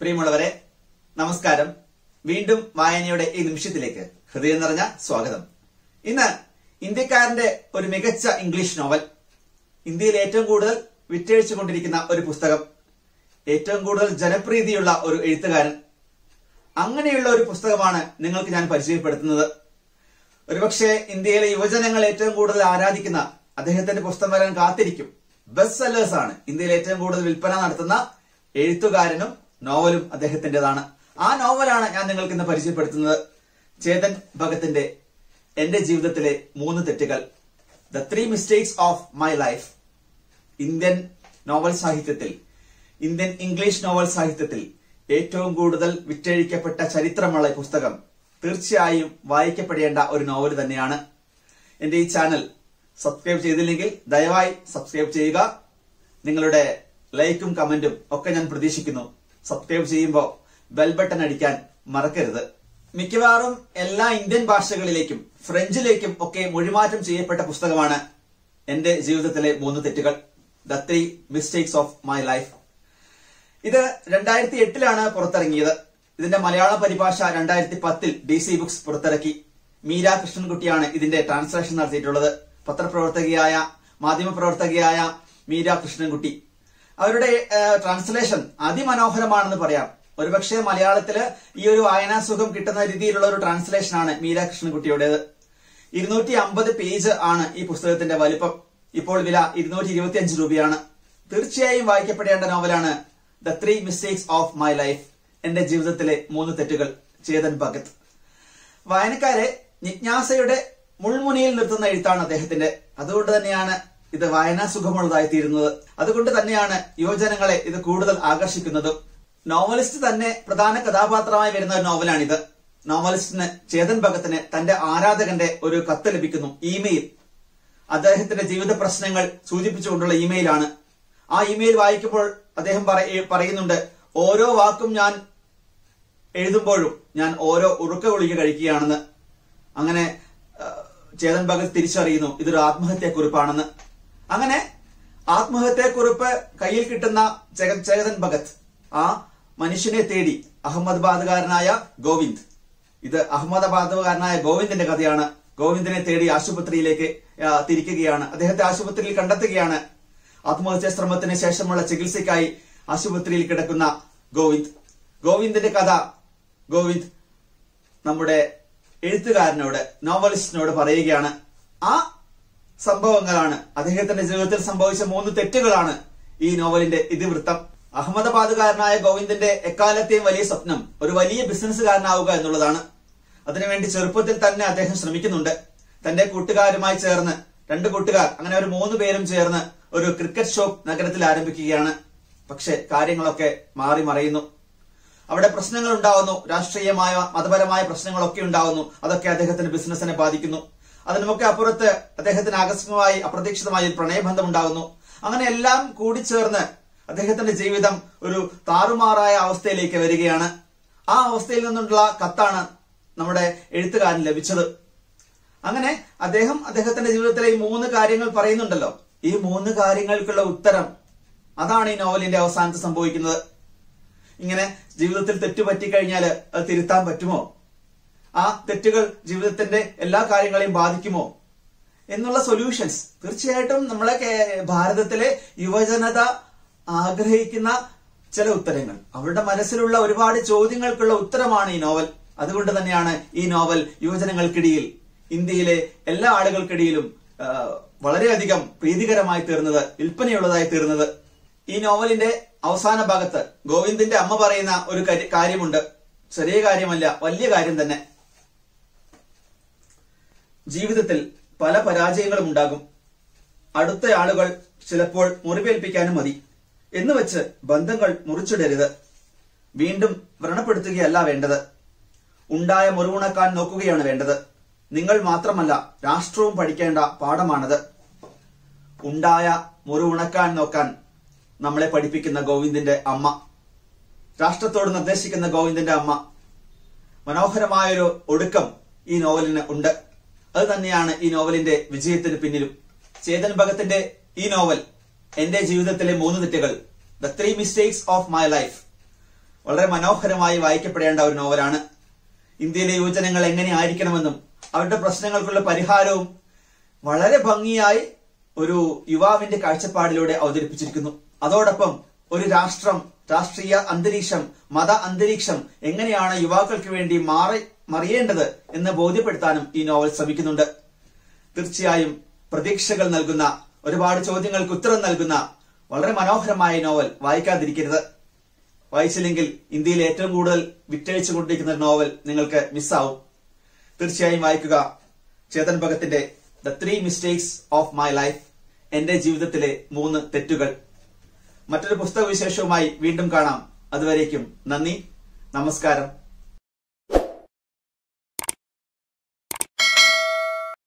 പ്രിയമുള്ളവരെ നമസ്കാരം വീണ്ടും വായനയുടെ ഈ നിമിഷത്തിലേക്ക് ഹൃദയം നിറഞ്ഞ സ്വാഗതം ഇന്ന് ഇന്ത്യക്കാരന്റെ ഒരു മികച്ച ഇംഗ്ലീഷ് നോവൽ ഇന്ത്യയിൽ ഏറ്റവും കൂടുതൽ വിറ്റഴിച്ചുകൊണ്ടിരിക്കുന്ന ഒരു പുസ്തകം ഏറ്റവും കൂടുതൽ ജനപ്രീതിയുള്ള ഒരു എഴുത്തുകാരൻ അങ്ങനെയുള്ള ഒരു പുസ്തകമാണ് നിങ്ങൾക്ക് ഞാൻ പരിചയപ്പെടുത്തുന്നത് ഒരുപക്ഷെ ഇന്ത്യയിലെ യുവജനങ്ങൾ ഏറ്റവും കൂടുതൽ ആരാധിക്കുന്ന അദ്ദേഹത്തിന്റെ പുസ്തകം വരാൻ കാത്തിരിക്കും ബെസ്റ്റ് സെല്ലേഴ്സ് ആണ് ഇന്ത്യയിൽ ഏറ്റവും കൂടുതൽ വിൽപ്പന നടത്തുന്ന എഴുത്തുകാരനും നോവലും അദ്ദേഹത്തിന്റേതാണ് ആ നോവലാണ് ഞാൻ നിങ്ങൾക്ക് ഇന്ന് പരിചയപ്പെടുത്തുന്നത് ചേതൻ ഭഗത്തിന്റെ എന്റെ ജീവിതത്തിലെ മൂന്ന് തെറ്റുകൾ the three mistakes of my life Indian novel സാഹിത്യത്തിൽ ഇന്ത്യൻ ഇംഗ്ലീഷ് നോവൽ സാഹിത്യത്തിൽ ഏറ്റവും കൂടുതൽ വിറ്റഴിക്കപ്പെട്ട ചരിത്രമുള്ള ഈ പുസ്തകം തീർച്ചയായും വായിക്കപ്പെടേണ്ട ഒരു നോവൽ തന്നെയാണ് എന്റെ ഈ ചാനൽ സബ്സ്ക്രൈബ് ചെയ്തില്ലെങ്കിൽ ദയവായി സബ്സ്ക്രൈബ് ചെയ്യുക നിങ്ങളുടെ ലൈക്കും കമന്റും ഒക്കെ ഞാൻ പ്രതീക്ഷിക്കുന്നു സബ്സ്ക്രൈബ് ചെയ്യുമ്പോൾ ബെൽ ബട്ടൺ അടിക്കാൻ മറക്കരുത് മിക്കവാറും എല്ലാ ഇന്ത്യൻ ഭാഷകളിലേക്കും ഫ്രഞ്ചിലേക്കും ഒക്കെ മൊഴിമാറ്റം ചെയ്യപ്പെട്ട പുസ്തകമാണ് എന്റെ ജീവിതത്തിലെ മൂന്ന് തെറ്റുകൾ the three mistakes of my life ഇത് രണ്ടായിരത്തി എട്ടിലാണ് പുറത്തിറങ്ങിയത് ഇതിന്റെ മലയാള പരിഭാഷ രണ്ടായിരത്തി പത്തിൽ ഡി സി ബുക്സ് പുറത്തിറക്കി മീര കൃഷ്ണൻകുട്ടിയാണ് ഇതിന്റെ ട്രാൻസ്ലേഷൻ നടത്തിയിട്ടുള്ളത് പത്രപ്രവർത്തകയായ മാധ്യമപ്രവർത്തകയായ മീര കൃഷ്ണൻകുട്ടി അവരുടെ ട്രാൻസ്ലേഷൻ അതിമനോഹരമാണെന്ന് പറയാം ഒരുപക്ഷെ മലയാളത്തില് ഈ ഒരു വായനാസുഖം കിട്ടുന്ന രീതിയിലുള്ള ഒരു ട്രാൻസ്ലേഷൻ ആണ് മീര കൃഷ്ണൻകുട്ടിയുടേത് ഇരുന്നൂറ്റി അമ്പത് പേജ് ആണ് ഈ പുസ്തകത്തിന്റെ വലിപ്പം ഇപ്പോൾ വില ഇരുന്നൂറ്റി ഇരുപത്തി അഞ്ച് രൂപയാണ് തീർച്ചയായും വായിക്കപ്പെടേണ്ട നോവലാണ് the three mistakes of my life എന്റെ ജീവിതത്തിലെ മൂന്ന് തെറ്റുകൾ ചേതൻ ഭഗത് വായനക്കാരെ ജിജ്ഞാസയുടെ മുൾമുനയിൽ നിർത്തുന്ന എഴുത്താണ് അദ്ദേഹത്തിന്റെ അതുകൊണ്ട് തന്നെയാണ് ഇത് വായനാ സുഖമുള്ളതായി തീരുന്നത് അതുകൊണ്ട് തന്നെയാണ് യുവജനങ്ങളെ ഇത് കൂടുതൽ ആകർഷിക്കുന്നതും നോവലിസ്റ്റ് തന്നെ പ്രധാന കഥാപാത്രമായി വരുന്ന ഒരു നോവലാണിത് നോവലിസ്റ്റിന് ചേതൻ ഭഗത്തിന് തന്റെ ആരാധകന്റെ ഒരു കത്ത് ലഭിക്കുന്നു ഇമെയിൽ അദ്ദേഹത്തിന്റെ ജീവിത പ്രശ്നങ്ങൾ സൂചിപ്പിച്ചുകൊണ്ടുള്ള ഇമെയിലാണ് ആ ഇമെയിൽ വായിക്കുമ്പോൾ അദ്ദേഹം പറയുന്നുണ്ട് ഓരോ വാക്കും ഞാൻ എഴുതുമ്പോഴും ഞാൻ ഓരോ ഉറുക്ക ഗുളിക കഴിക്കുകയാണെന്ന് അങ്ങനെ ചേതൻ ഭഗത് തിരിച്ചറിയുന്നു ഇതൊരു ആത്മഹത്യാക്കുറിപ്പാണെന്ന് അങ്ങനെ ആത്മഹത്യാക്കുറിപ്പ് കയ്യിൽ കിട്ടുന്ന ചേതൻ ഭഗത് ആ മനുഷ്യനെ തേടി അഹമ്മദാബാദുകാരനായ ഗോവിന്ദ് ഇത് അഹമ്മദാബാദുകാരനായ ഗോവിന്ദിന്റെ കഥയാണ് ഗോവിന്ദിനെ തേടി ആശുപത്രിയിലേക്ക് തിരിക്കുകയാണ് അദ്ദേഹത്തെ ആശുപത്രിയിൽ കണ്ടെത്തുകയാണ് ആത്മഹത്യാ ശ്രമത്തിന് ശേഷമുള്ള ചികിത്സയ്ക്കായി ആശുപത്രിയിൽ കിടക്കുന്ന ഗോവിന്ദ് ഗോവിന്ദിന്റെ കഥ ഗോവിന്ദ് നമ്മുടെ എഴുത്തുകാരനോട് നോവലിസ്റ്റിനോട് പറയുകയാണ് ആ സംഭവങ്ങളാണ് അദ്ദേഹത്തിന്റെ ജീവിതത്തിൽ സംഭവിച്ച മൂന്ന് തെറ്റുകളാണ് ഈ നോവലിന്റെ ഇതിവൃത്തം അഹമ്മദാബാദുകാരനായ ഗോവിന്ദിന്റെ എക്കാലത്തെയും വലിയ സ്വപ്നം ഒരു വലിയ ബിസിനസ്സുകാരനാവുക എന്നുള്ളതാണ് അതിനുവേണ്ടി ചെറുപ്പത്തിൽ തന്നെ അദ്ദേഹം ശ്രമിക്കുന്നുണ്ട് തന്റെ കൂട്ടുകാരുമായി ചേർന്ന് രണ്ട് കൂട്ടുകാർ അങ്ങനെ ഒരു മൂന്ന് പേരും ചേർന്ന് ഒരു ക്രിക്കറ്റ് ഷോപ്പ് നഗരത്തിൽ ആരംഭിക്കുകയാണ് പക്ഷെ കാര്യങ്ങളൊക്കെ മാറി മറയുന്നു അവിടെ പ്രശ്നങ്ങൾ ഉണ്ടാവുന്നു രാഷ്ട്രീയമായ മതപരമായ പ്രശ്നങ്ങളൊക്കെ ഉണ്ടാവുന്നു അതൊക്കെ അദ്ദേഹത്തിന്റെ ബിസിനസിനെ ബാധിക്കുന്നു അതിനുമൊക്കെ അപ്പുറത്ത് അദ്ദേഹത്തിന് ആകസ്മികമായി അപ്രതീക്ഷിതമായി ഒരു പ്രണയബന്ധം ഉണ്ടാകുന്നു അങ്ങനെ എല്ലാം കൂടിച്ചേർന്ന് അദ്ദേഹത്തിന്റെ ജീവിതം ഒരു താറുമാറായ അവസ്ഥയിലേക്ക് വരികയാണ് ആ അവസ്ഥയിൽ നിന്നുള്ള കത്താണ് നമ്മുടെ എഴുത്തുകാരൻ ലഭിച്ചത് അങ്ങനെ അദ്ദേഹം അദ്ദേഹത്തിന്റെ ജീവിതത്തിലെ ഈ മൂന്ന് കാര്യങ്ങൾ പറയുന്നുണ്ടല്ലോ ഈ മൂന്ന് കാര്യങ്ങൾക്കുള്ള ഉത്തരം അതാണ് ഈ നോവലിന്റെ അവസാനത്ത് സംഭവിക്കുന്നത് ഇങ്ങനെ ജീവിതത്തിൽ തെറ്റ് പറ്റിക്കഴിഞ്ഞാൽ അത് തിരുത്താൻ പറ്റുമോ ആ തെറ്റുകൾ ജീവിതത്തിന്റെ എല്ലാ കാര്യങ്ങളെയും ബാധിക്കുമോ എന്നുള്ള സൊല്യൂഷൻസ് തീർച്ചയായിട്ടും നമ്മളെ ഭാരതത്തിലെ യുവജനത ആഗ്രഹിക്കുന്ന ചില ഉത്തരങ്ങൾ അവരുടെ മനസ്സിലുള്ള ഒരുപാട് ചോദ്യങ്ങൾക്കുള്ള ഉത്തരമാണ് ഈ നോവൽ അതുകൊണ്ട് തന്നെയാണ് ഈ നോവൽ യുവജനങ്ങൾക്കിടയിൽ ഇന്ത്യയിലെ എല്ലാ ആളുകൾക്കിടയിലും വളരെയധികം പ്രീതികരമായി തീർന്നത് വിൽപ്പനയുള്ളതായി തീർന്നത് ഈ നോവലിന്റെ അവസാന ഭാഗത്ത് ഗോവിന്ദിന്റെ അമ്മ പറയുന്ന ഒരു കാര്യമുണ്ട് ചെറിയ കാര്യമല്ല വലിയ കാര്യം തന്നെ ജീവിതത്തിൽ പല പരാജയങ്ങളും ഉണ്ടാകും അടുത്ത ആളുകൾ ചിലപ്പോൾ മുറിവേൽപ്പിക്കാനും മതി എന്ന് വെച്ച് ബന്ധങ്ങൾ മുറിച്ചിടരുത് വീണ്ടും വ്രണപ്പെടുത്തുകയല്ല വേണ്ടത് ഉണ്ടായ മുറിവുണക്കാൻ നോക്കുകയാണ് വേണ്ടത് നിങ്ങൾ മാത്രമല്ല രാഷ്ട്രവും പഠിക്കേണ്ട പാഠമാണത് ഉണ്ടായ മുറിവുണക്കാൻ നോക്കാൻ നമ്മളെ പഠിപ്പിക്കുന്ന ഗോവിന്ദിന്റെ അമ്മ രാഷ്ട്രത്തോട് നിർദ്ദേശിക്കുന്ന ഗോവിന്ദിന്റെ അമ്മ മനോഹരമായൊരു ഒടുക്കം ഈ നോവലിന് ഉണ്ട് അത് തന്നെയാണ് ഈ നോവലിന്റെ വിജയത്തിന് പിന്നിലും ചേതൻ ഭഗത്തിന്റെ ഈ നോവൽ എന്റെ ജീവിതത്തിലെ മൂന്ന് തെറ്റുകൾ the three mistakes of my life വളരെ മനോഹരമായി വായിക്കപ്പെടേണ്ട ഒരു നോവലാണ് ഇന്ത്യയിലെ യുവജനങ്ങൾ എങ്ങനെ ആയിരിക്കണമെന്നും അവരുടെ പ്രശ്നങ്ങൾക്കുള്ള പരിഹാരവും വളരെ ഭംഗിയായി ഒരു യുവാവിന്റെ കാഴ്ചപ്പാടിലൂടെ അവതരിപ്പിച്ചിരിക്കുന്നു അതോടൊപ്പം ഒരു രാഷ്ട്രം രാഷ്ട്രീയ അന്തരീക്ഷം മത അന്തരീക്ഷം എങ്ങനെയാണ് യുവാക്കൾക്ക് വേണ്ടി മാറി മറിയേണ്ടത് എന്ന് ബോധ്യപ്പെടുത്താനും ഈ നോവൽ ശ്രമിക്കുന്നുണ്ട് തീർച്ചയായും പ്രതീക്ഷകൾ നൽകുന്ന ഒരുപാട് ചോദ്യങ്ങൾക്ക് ഉത്തരം നൽകുന്ന വളരെ മനോഹരമായ നോവൽ വായിക്കാതിരിക്കരുത് വായിച്ചില്ലെങ്കിൽ ഇന്ത്യയിൽ ഏറ്റവും കൂടുതൽ വിറ്റഴിച്ചു കൊണ്ടിരിക്കുന്ന ഒരു നോവൽ നിങ്ങൾക്ക് മിസ്സാവും തീർച്ചയായും വായിക്കുക ചേതൻ ഭഗത്തിന്റെ the three mistakes of my life എന്റെ ജീവിതത്തിലെ മൂന്ന് തെറ്റുകൾ മറ്റൊരു പുസ്തക വിശേഷവുമായി വീണ്ടും കാണാം അതുവരേക്കും നന്ദി നമസ്കാരം